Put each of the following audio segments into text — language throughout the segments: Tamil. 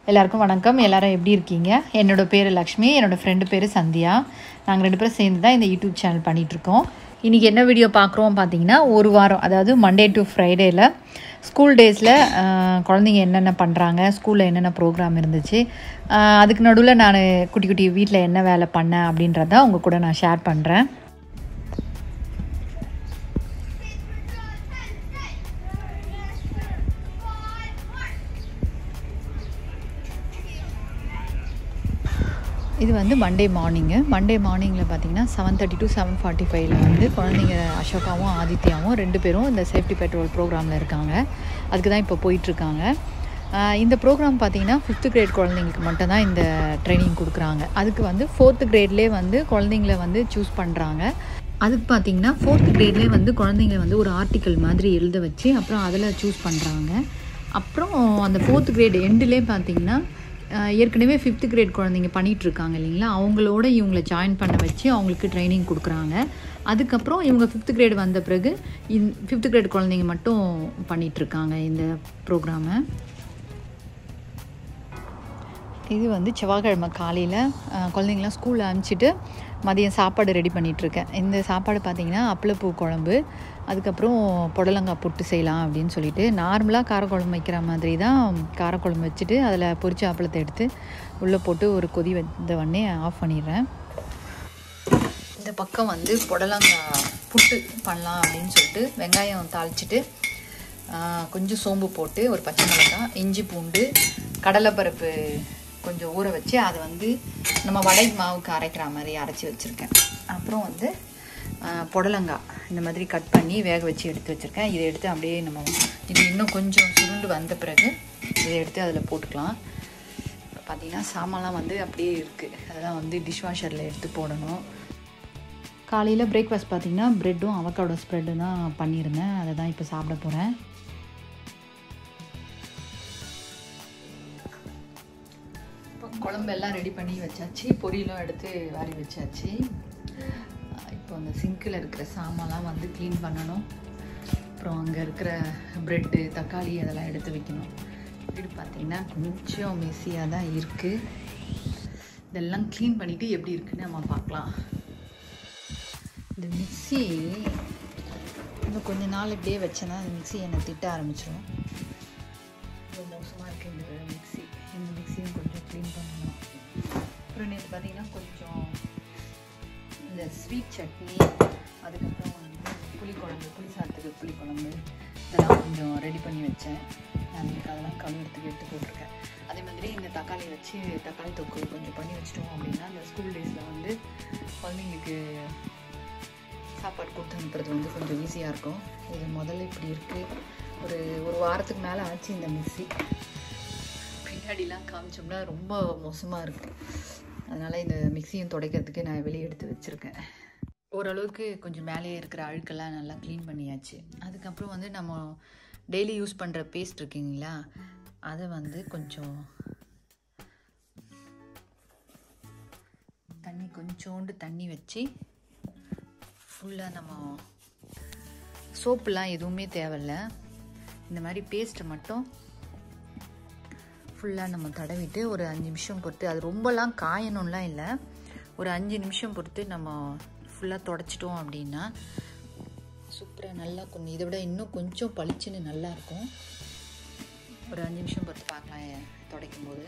எல்லாருக்கும் வணக்கம் எல்லாரும் எப்படி இருக்கீங்க என்னோட பேர் லக்ஷ்மி என்னோட ஃப்ரெண்டு பேர் சந்தியா நாங்கள் ரெண்டு பேரும் சேர்ந்து தான் இந்த யூடியூப் சேனல் பண்ணிகிட்ருக்கோம் இன்றைக்கி என்ன வீடியோ பார்க்குறோம் பார்த்தீங்கன்னா ஒரு வாரம் அதாவது மண்டே டு ஃப்ரைடேயில் ஸ்கூல் டேஸில் குழந்தைங்க என்னென்ன பண்ணுறாங்க ஸ்கூலில் என்னென்ன ப்ரோக்ராம் இருந்துச்சு ஆஹ் அதுக்கு நடுவில் நான் குட்டி குட்டி வீட்டில் என்ன வேலை பண்ணேன் அப்படின்றத உங்கள் கூட நான் ஷேர் பண்ணுறேன் இது வந்து மண்டே மார்னிங்கு மண்டே மார்னிங்கில் பார்த்தீங்கன்னா seven thirty to seven forty ஃபைவ்ல வந்து குழந்தைங்க அசோகாவும் ஆதித்யாவும் ரெண்டு பேரும் இந்த சேஃப்டி பெட்ரோல் ப்ரோக்ராமில் இருக்காங்க அதுக்கு தான் இப்போ போயிட்டுருக்காங்க இந்த ப்ரோக்ராம் பார்த்தீங்கன்னா ஃபிஃப்த்து கிரேட் குழந்தைங்களுக்கு மட்டும்தான் இந்த ட்ரைனிங் கொடுக்குறாங்க அதுக்கு வந்து ஃபோர்த்து கிரேட்லேயே வந்து குழந்தைங்கள வந்து சூஸ் பண்ணுறாங்க அதுக்கு பார்த்தீங்கன்னா ஃபோர்த்து கிரேட்லேயே வந்து குழந்தைங்கள வந்து ஒரு ஆர்டிக்கல் மாதிரி எழுத வச்சு அப்புறம் அதில் சூஸ் பண்ணுறாங்க அப்புறம் அந்த ஃபோர்த்து கிரேட் எண்டுலேயே பார்த்தீங்கன்னா ஆஹ் ஏற்கனவே ஃபிஃப்த்து கிரேட் குழந்தைங்க பண்ணிகிட்டு இருக்காங்க இல்லைங்களா அவங்களோட இவங்களை ஜாயின் பண்ண வச்சு அவங்களுக்கு ட்ரைனிங் கொடுக்குறாங்க அதுக்கப்புறம் இவங்க ஃபிஃப்த்து கிரேட் வந்த பிறகு இந் ஃபிஃப்த்து கிரேட் குழந்தைங்க மட்டும் பண்ணிகிட்டு இருக்காங்க இந்த ப்ரோக்ராமை இது வந்து செவ்வாய்க்கிழமை காலையில் குழந்தைங்களாம் ஸ்கூலில் அனுப்பிச்சிட்டு மதியம் சாப்பாடு ரெடி பண்ணிகிட்ருக்கேன் இந்த சாப்பாடு பார்த்திங்கன்னா அப்பளப்பூ குழம்பு அதுக்கப்புறம் புடலங்காய் புட்டு செய்யலாம் அப்படின்னு சொல்லிட்டு நார்மலாக காரக்குழம்பு வைக்கிற மாதிரி தான் காரக்குழம்பு வச்சுட்டு அதில் பொரிச்ச அப்பளத்தை எடுத்து உள்ளே போட்டு ஒரு கொதி வந்த உடனே ஆஃப் பண்ணிடுறேன் இந்த பக்கம் வந்து புடலங்காய் புட்டு பண்ணலாம் அப்படின்னு சொல்லிட்டு வெங்காயம் தாளிச்சிட்டு கொஞ்சம் சோம்பு போட்டு ஒரு பச்சை மிளகாய் இஞ்சி பூண்டு கடலைப்பருப்பு கொஞ்சம் ஊற வச்சு அதை வந்து நம்ம வடை மாவுக்கு அரைக்கிற மாதிரி அரைச்சி வச்சுருக்கேன் அப்புறம் வந்து புடலங்காய் இந்த மாதிரி கட் பண்ணி வேக வச்சு எடுத்து வச்சுருக்கேன் இதை எடுத்து அப்படியே நம்ம இது இன்னும் கொஞ்சம் சுருண்டு வந்த பிறகு இதை எடுத்து அதில் போட்டுக்கலாம் இப்போ பார்த்தீங்கன்னா சாமான்லாம் வந்து அப்படியே இருக்குது அதெல்லாம் வந்து டிஷ்வாஷரில் எடுத்து போடணும் காலையில் பிரேக்ஃபாஸ்ட் பார்த்தீங்கன்னா ப்ரெட்டும் அவக்காடோ ஸ்ப்ரெட்டும் தான் பண்ணியிருந்தேன் அதை தான் இப்போ சாப்பிட போகிறேன் இப்போ குழம்பெல்லாம் ரெடி பண்ணி வச்சாச்சு பொரியலும் எடுத்து வாரி வச்சாச்சு இப்போ அந்த சிங்கில் இருக்கிற சாமான்லாம் வந்து க்ளீன் பண்ணணும் அப்புறம் அங்கே இருக்கிற ப்ரெட்டு தக்காளி அதெல்லாம் எடுத்து வைக்கணும் வீடு பார்த்திங்கன்னா கொஞ்சம் மெஸ்ஸியாக தான் இருக்குது இதெல்லாம் க்ளீன் பண்ணிவிட்டு எப்படி இருக்குன்னு நம்ம பார்க்கலாம் இந்த மிக்சி இன்னும் கொஞ்ச நாள் இப்படியே வச்சேன்னா அந்த மிக்சி என்னை திட்ட ஆரம்பிச்சிடும் ரொம்ப மோசமாக இருக்குது இந்த மிக்சி இந்த மிக்சியும் கொஞ்சம் க்ளீன் பண்ணணும் அப்புறம் நேற்று பார்த்தீங்கன்னா கொஞ்சம் இந்த ஸ்வீட் சட்னி அதுக்கப்புறம் வந்து புளிக்குழம்பு புளி சாதத்துக்கு புளிக்குழம்பு இதெல்லாம் கொஞ்சம் ரெடி பண்ணி வச்சேன் நான் எனக்கு அதெல்லாம் கழுவுறதுக்கு எடுத்து போட்டிருக்கேன் அதே மாதிரி இந்த தக்காளி வச்சு தக்காளி தொக்கு கொஞ்சம் பண்ணி வச்சிட்டோம் அப்படின்னா இந்த ஸ்கூல் டேஸில் வந்து குழந்தைங்களுக்கு சாப்பாடு கொடுத்து அனுப்புறது வந்து கொஞ்சம் ஈஸியாக இருக்கும் இது முதல்ல இப்படி இருக்குது ஒரு ஒரு வாரத்துக்கு மேலே ஆச்சு இந்த மிக்சி பின்னாடிலாம் காமிச்சோம்னா ரொம்ப மோசமாக இருக்குது அதனால் இந்த மிக்சியும் துடைக்கிறதுக்கு நான் வெளியே எடுத்து வச்சுருக்கேன் ஓரளவுக்கு கொஞ்சம் மேலே இருக்கிற அழுக்கெல்லாம் நல்லா க்ளீன் பண்ணியாச்சு அதுக்கப்புறம் வந்து நம்ம டெய்லி யூஸ் பண்ணுற பேஸ்ட் இருக்குங்களா அதை வந்து கொஞ்சம் தண்ணி கொஞ்சோண்டு தண்ணி வச்சு ஃபுல்லாக நம்ம சோப்புலாம் எதுவுமே தேவையில்ல இந்த மாதிரி பேஸ்ட்டை மட்டும் ஃபுல்லாக நம்ம தடவிட்டு ஒரு அஞ்சு நிமிஷம் பொறுத்து அது ரொம்பலாம் காயணும்லாம் இல்லை ஒரு அஞ்சு நிமிஷம் பொறுத்து நம்ம ஃபுல்லாக தொடச்சிட்டோம் அப்படின்னா சூப்பராக நல்லா கொஞ்சம் இதை விட இன்னும் கொஞ்சம் பளிச்சுன்னு நல்லாயிருக்கும் ஒரு அஞ்சு நிமிஷம் பொறுத்து பார்க்கலாம் துடைக்கும் போது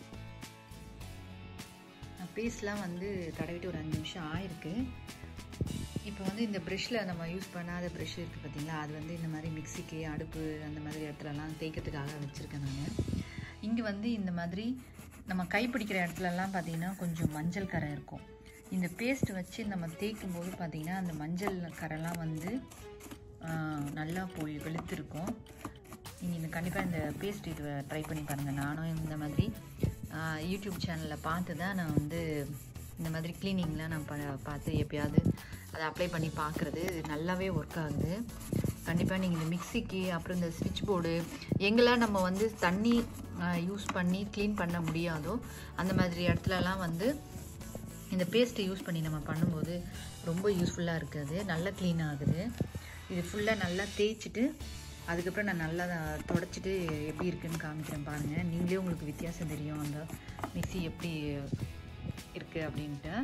பேஸ்ட்லாம் வந்து தடவிட்டு ஒரு அஞ்சு நிமிஷம் ஆயிருக்கு இப்போ வந்து இந்த ப்ரெஷ்ஷில் நம்ம யூஸ் பண்ணாத ப்ரெஷ் இருக்குது பார்த்தீங்களா அது வந்து இந்த மாதிரி மிக்சிக்கு அடுப்பு அந்த மாதிரி இடத்துலலாம் தேய்க்கிறதுக்காக வச்சுருக்கேன் நான் இங்கே வந்து இந்த மாதிரி நம்ம கைப்பிடிக்கிற இடத்துலலாம் பார்த்திங்கன்னா கொஞ்சம் மஞ்சள் கரை இருக்கும் இந்த பேஸ்ட் வச்சு நம்ம தேய்க்கும் போது பார்த்திங்கன்னா அந்த மஞ்சள் கரைலாம் வந்து நல்லா போய் வெளுத்திருக்கும் நீங்கள் இந்த கண்டிப்பாக இந்த பேஸ்ட் இது ட்ரை பண்ணி பாருங்கள் நானும் இந்த மாதிரி யூடியூப் சேனலில் பார்த்து தான் நான் வந்து இந்த மாதிரி க்ளீனிங்லாம் நான் ப பார்த்து எப்பயாவது அதை அப்ளை பண்ணி பார்க்குறது நல்லாவே ஒர்க் ஆகுது கண்டிப்பாக நீங்கள் இந்த மிக்சிக்கு அப்புறம் இந்த ஸ்விட்ச் போர்டு எங்கெல்லாம் நம்ம வந்து தண்ணி யூஸ் பண்ணி க்ளீன் பண்ண முடியாதோ அந்த மாதிரி இடத்துலலாம் வந்து இந்த பேஸ்ட்டை யூஸ் பண்ணி நம்ம பண்ணும்போது ரொம்ப யூஸ்ஃபுல்லாக இருக்குது நல்லா க்ளீன் ஆகுது இது ஃபுல்லாக நல்லா தேய்ச்சிட்டு அதுக்கப்புறம் நான் நல்லா தொடச்சிட்டு எப்படி இருக்குன்னு காமிக்கிறேன் பாருங்கள் நீங்களே உங்களுக்கு வித்தியாசம் தெரியும் அந்த மிக்ஸி எப்படி இருக்குது அப்படின்ட்டு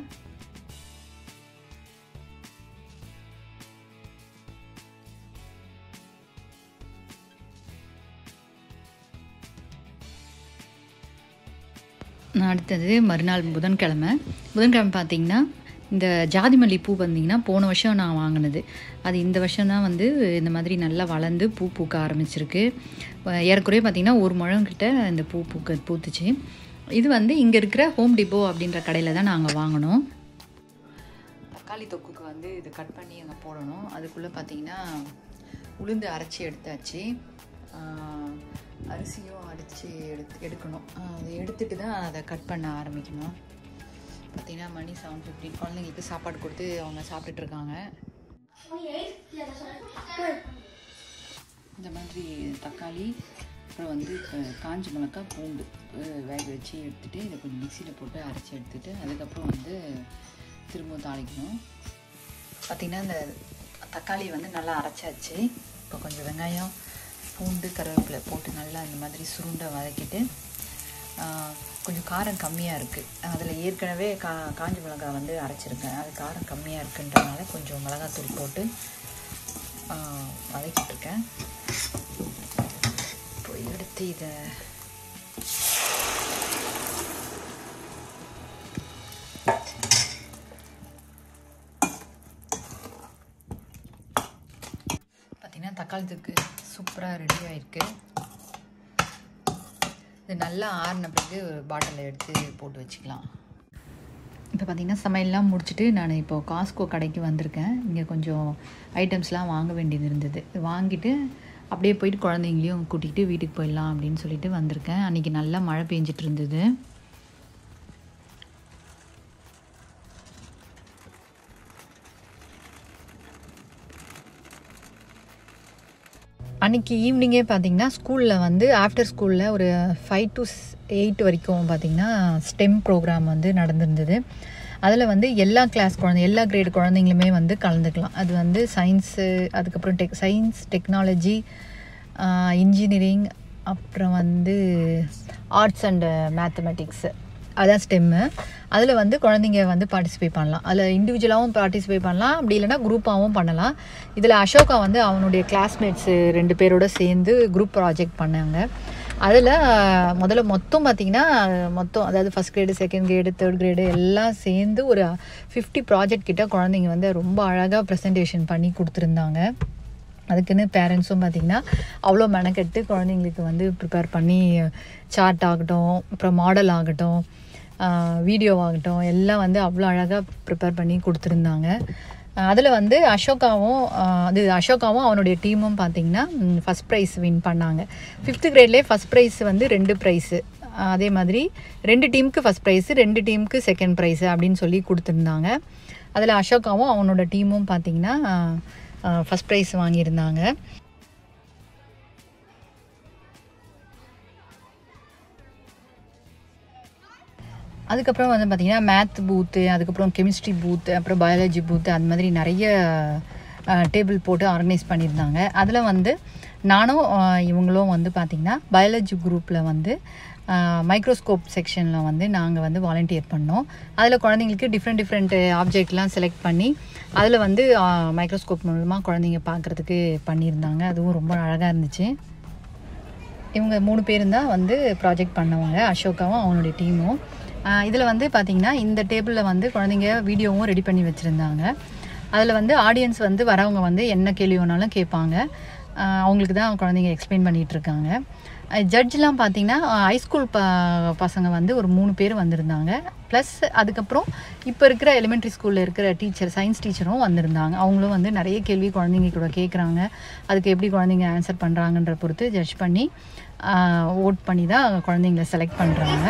நான் அடுத்தது மறுநாள் புதன்கிழமை புதன்கிழமை பார்த்தீங்கன்னா இந்த ஜாதி மல்லி பூ பார்த்தீங்கன்னா போன வருஷம் நான் வாங்கினது அது இந்த வருஷம் தான் வந்து இந்த மாதிரி நல்லா வளர்ந்து பூ பூக்க ஆரம்பிச்சிருக்கு அஹ் ஏறக்குறைய பார்த்தீங்கன்னா ஒரு முழம் கிட்ட இந்த பூ பூக்க பூத்துச்சு இது வந்து இங்கே இருக்கிற ஹோம் டிப்போ அப்படின்ற கடையில் தான் நாங்கள் வாங்கினோம் தக்காளி தொக்குக்கு வந்து இது கட் பண்ணி அங்கே போடணும் அதுக்குள்ளே பார்த்தீங்கன்னா உளுந்து அரைச்சி எடுத்தாச்சு ஆஹ் அரிசியும் அடித்து எடுத்து எடுக்கணும் ஆஹ் அதை எடுத்துட்டு தான் அதை கட் பண்ண ஆரம்பிக்கணும் பார்த்தீங்கன்னா மணி செவன் ஃபிஃப்டின் குழந்தைங்களுக்கு சாப்பாடு கொடுத்து அவங்க சாப்பிட்டுட்டு இருக்காங்க இந்த மாதிரி தக்காளி அப்புறம் வந்து அஹ், காஞ்ச மிளகா பூண்டு அஹ், வேக வச்சு எடுத்துகிட்டு இதை கொஞ்சம் மிக்சியில் போட்டு அரைச்சி எடுத்துட்டு அதுக்கப்புறம் வந்து திரும்ப தாளிக்கணும் பார்த்திங்கன்னா இந்த தக்காளி வந்து நல்லா அரைச்சாச்சு இப்போ கொஞ்சம் வெங்காயம் பூண்டு கருவேப்பிலை போட்டு நல்லா இந்த மாதிரி சுருண்டை வதக்கிட்டு ஆஹ், கொஞ்சம் காரம் கம்மியாக இருக்குது அதில் ஏற்கனவே கா காஞ்ச மிளகாய் வந்து அரைச்சிருக்கேன் அது காரம் கம்மியாக இருக்குன்றதுனால கொஞ்சம் மிளகாத்தூள் போட்டு ஆஹ், வதக்கிட்டு இருக்கேன் இப்போ எடுத்து இதை பார்த்தீங்கன்னா தக்காளி தொக்கு சூப்பராக ரெடி ஆயிருக்கு இது நல்லா ஆறின பிறகு ஒரு பாட்டிலில் எடுத்து போட்டு வச்சுக்கலாம் இப்போ பார்த்தீங்கன்னா சமையல்லாம் முடிச்சுட்டு நான் இப்போ காஸ்கோ கடைக்கு வந்திருக்கேன் இங்கே கொஞ்சம் ஐட்டம்ஸ்லாம் வாங்க வேண்டியது இருந்தது இது வாங்கிட்டு அப்படியே போயிட்டு குழந்தைங்களையும் கூட்டிகிட்டு வீட்டுக்கு போயிடலாம் அப்படின்னு சொல்லிட்டு வந்திருக்கேன் அன்றைக்கி நல்லா மழை பெஞ்சிட்டு இருந்தது அன்றைக்கி ஈவினிங்கே பார்த்தீங்கன்னா ஸ்கூலில் வந்து ஆஃப்டர் ஸ்கூலில் ஒரு ஃபைவ் டு எயிட் வரைக்கும் பார்த்தீங்கன்னா ஸ்டெம் ப்ரோக்ராம் வந்து நடந்திருந்தது அதில் வந்து எல்லா கிளாஸ் குழந்தை எல்லா கிரேட் குழந்தைங்களுமே வந்து கலந்துக்கலாம் அது வந்து சயின்ஸு அதுக்கப்புறம் டெக் சயின்ஸ் டெக்னாலஜி இன்ஜினியரிங் அப்புறம் வந்து ஆர்ட்ஸ் அண்ட் மேத்தமெட்டிக்ஸு அதான் ஸ்டெம்மு அதில் வந்து குழந்தைங்க வந்து பார்ட்டிசிபேட் பண்ணலாம் அதில் இண்டிவிஜுவலாகவும் பார்ட்டிசிபேட் பண்ணலாம் அப்படி இல்லைனா குரூப்பாகவும் பண்ணலாம் இதில் அசோகா வந்து அவனுடைய கிளாஸ்மேட்ஸு ரெண்டு பேரோட சேர்ந்து குரூப் ப்ராஜெக்ட் பண்ணாங்க அதில் முதல்ல மொத்தம் பார்த்திங்கன்னா மொத்தம் அதாவது first grade second grade third grade எல்லாம் சேர்ந்து ஒரு ஃபிஃப்டி ப்ராஜெக்ட் கிட்ட குழந்தைங்க வந்து ரொம்ப அழகாக ப்ரெசன்டேஷன் பண்ணி கொடுத்துருந்தாங்க அதுக்குன்னு பேரண்ட்ஸும் பார்த்திங்கன்னா அவ்வளோ மெனக்கெட்டு குழந்தைங்களுக்கு வந்து ப்ரிப்பேர் பண்ணி சார்ட் ஆகட்டும் அப்புறம் மாடல் ஆகட்டும் வீடியோ ஆகட்டும் எல்லாம் வந்து அவ்வளோ அழகாக ப்ரிப்பேர் பண்ணி கொடுத்துருந்தாங்க அதில் வந்து அசோகாவும் ஆஹ் அது அசோகாவும் அவனுடைய டீமும் பார்த்தீங்கன்னா ஃபஸ்ட் ப்ரைஸ் வின் பண்ணாங்க ஃபிஃப்த்து கிரேட்லேயே ஃபஸ்ட் ப்ரைஸ் வந்து ரெண்டு ப்ரைஸு அதே மாதிரி ரெண்டு டீமுக்கு ஃபஸ்ட் ப்ரைஸு ரெண்டு டீமுக்கு செகண்ட் ப்ரைஸு அப்படின்னு சொல்லி கொடுத்துருந்தாங்க அதில் அசோகாவும் அவனோட டீமும் பார்த்தீங்கன்னா ஃபஸ்ட் ப்ரைஸ் வாங்கியிருந்தாங்க அதுக்கப்புறம் வந்து பார்த்திங்கன்னா மேத் பூத்து அதுக்கப்புறம் கெமிஸ்ட்ரி பூத்து அப்புறம் பயாலஜி பூத்து அந்த மாதிரி நிறைய டேபிள் போட்டு ஆர்கனைஸ் பண்ணியிருந்தாங்க அதில் வந்து நானும் அஹ், இவங்களும் வந்து பார்த்திங்கன்னா பயாலஜி குரூப்பில் வந்து மைக்ரோஸ்கோப் செக்ஷனில் வந்து நாங்கள் வந்து வாலண்டியர் பண்ணோம் அதில் குழந்தைங்களுக்கு டிஃப்ரெண்ட் டிஃப்ரெண்ட் ஆப்ஜெக்ட்லாம் செலக்ட் பண்ணி அதில் வந்து மைக்ரோஸ்கோப் மூலமாக குழந்தைங்க பார்க்குறதுக்கு பண்ணியிருந்தாங்க அதுவும் ரொம்ப அழகாக இருந்துச்சு இவங்க மூணு பேரும் தான் வந்து ப்ராஜெக்ட் பண்ணவங்க அசோகாவும் அவனுடைய டீமும் இதில் வந்து பார்த்திங்கன்னா இந்த டேபிளில் வந்து குழந்தைங்க வீடியோவும் ரெடி பண்ணி வச்சுருந்தாங்க அதில் வந்து ஆடியன்ஸ் வந்து வரவங்க வந்து என்ன கேள்வி வேணாலும் கேட்பாங்க ஆஹ் அவங்களுக்கு தான் குழந்தைங்க எக்ஸ்பிளைன் பண்ணிகிட்டு இருக்காங்க ஜட்ஜ்லாம் பார்த்தீங்கன்னா ஹைஸ்கூல் ப பசங்க வந்து ஒரு மூணு பேர் வந்திருந்தாங்க ப்ளஸ் அதுக்கப்புறம் இப்போ இருக்கிற எலிமெண்ட்ரி ஸ்கூலில் இருக்கிற டீச்சர் சயின்ஸ் டீச்சரும் வந்திருந்தாங்க அவங்களும் வந்து நிறைய கேள்வி குழந்தைங்க கூட கேட்குறாங்க அதுக்கு எப்படி குழந்தைங்க ஆன்சர் பண்ணுறாங்கன்ற பொறுத்து ஜட்ஜ் பண்ணி ஓட் பண்ணி தான் குழந்தைங்கள செலக்ட் பண்ணுறாங்க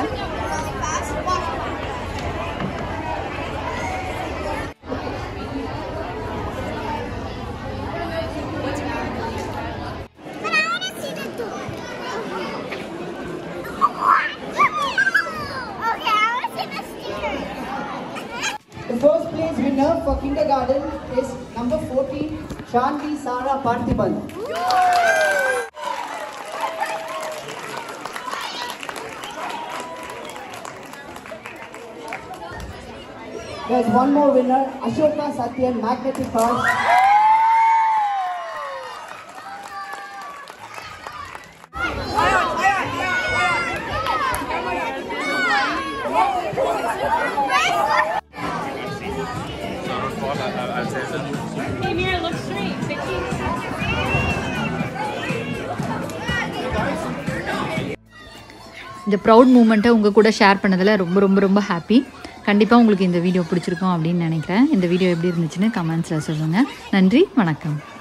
The first place winner for kindergarten is number 14, Shanti Sara Parthiban. There's one more winner, Ashoka Satyan Magnetic Cars. Amir, look straight. இந்த ப்ரௌட் மூமெண்ட்டை உங்கள் கூட ஷேர் பண்ணதில் ரொம்ப ரொம்ப ரொம்ப ஹாப்பி கண்டிப்பாக உங்களுக்கு இந்த வீடியோ பிடிச்சிருக்கும் அப்படின்னு நினைக்கிறேன் இந்த வீடியோ எப்படி இருந்துச்சுன்னு கமெண்ட்ஸில் சொல்லுங்கள் நன்றி வணக்கம்